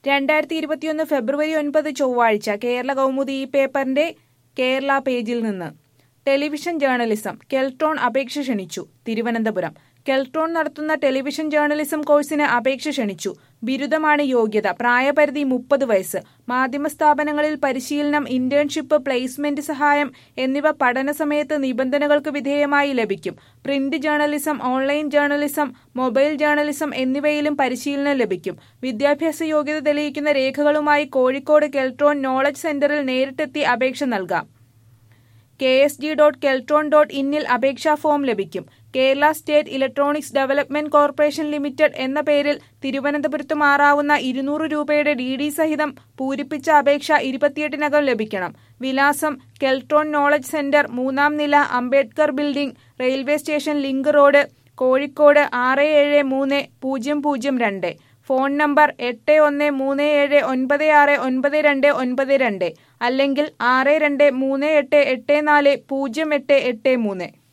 രണ്ടായിരത്തി ഇരുപത്തിയൊന്ന് ഫെബ്രുവരി ഒൻപത് ചൊവ്വാഴ്ച കേരള കൗമുദി ഈ പേപ്പറിന്റെ കേരള പേജിൽ നിന്ന് ടെലിവിഷൻ ജേർണലിസം കെൽട്രോൺ അപേക്ഷ ക്ഷണിച്ചു തിരുവനന്തപുരം കെൽട്രോൺ നടത്തുന്ന ടെലിവിഷൻ ജേർണലിസം കോഴ്സിന് അപേക്ഷ ക്ഷണിച്ചു ബിരുദമാണ് യോഗ്യത പ്രായപരിധി മുപ്പത് വയസ്സ് മാധ്യമ സ്ഥാപനങ്ങളിൽ പരിശീലനം ഇന്റേൺഷിപ്പ് പ്ലേസ്മെന്റ് സഹായം എന്നിവ പഠന സമയത്ത് നിബന്ധനകൾക്ക് വിധേയമായി ലഭിക്കും print journalism online journalism mobile journalism എന്നിവയിലും പരിശീലനം ലഭിക്കും വിദ്യാഭ്യാസ യോഗ്യത തെളിയിക്കുന്ന രേഖകളുമായി കോഴിക്കോട് കെൽട്രോൺ നോളജ് സെന്ററിൽ നേരിട്ടെത്തി അപേക്ഷ നൽകാം K S G dot Keltron dot ഇന്നിൽ അപേക്ഷാ ഫോം ലഭിക്കും Kerala state electronics development corporation limited എന്ന പേരിൽ തിരുവനന്തപുരത്ത് മാറാവുന്ന ഇരുന്നൂറ് രൂപയുടെ ഡി ഡി സഹിതം പൂരിപ്പിച്ച അപേക്ഷ ഇരുപത്തിയെട്ടിനകം ലഭിക്കണം വിലാസം കെൽട്രോൺ നോളജ് സെന്റർ മൂന്നാം നില Ambedkar building railway station link road Kozhikode ആറ് ഏഴ് മൂന്ന് പൂജ്യം പൂജ്യം രണ്ട് ഫോൺ നമ്പർ എട്ട് ഒന്ന് മൂന്ന് ഏഴ് ഒൻപത് ആറ് ഒൻപത് രണ്ട് ഒൻപത് രണ്ട് അല്ലെങ്കിൽ ആറ് രണ്ട് മൂന്ന് എട്ട് എട്ട് നാല് പൂജ്യം എട്ട് എട്ട് മൂന്ന്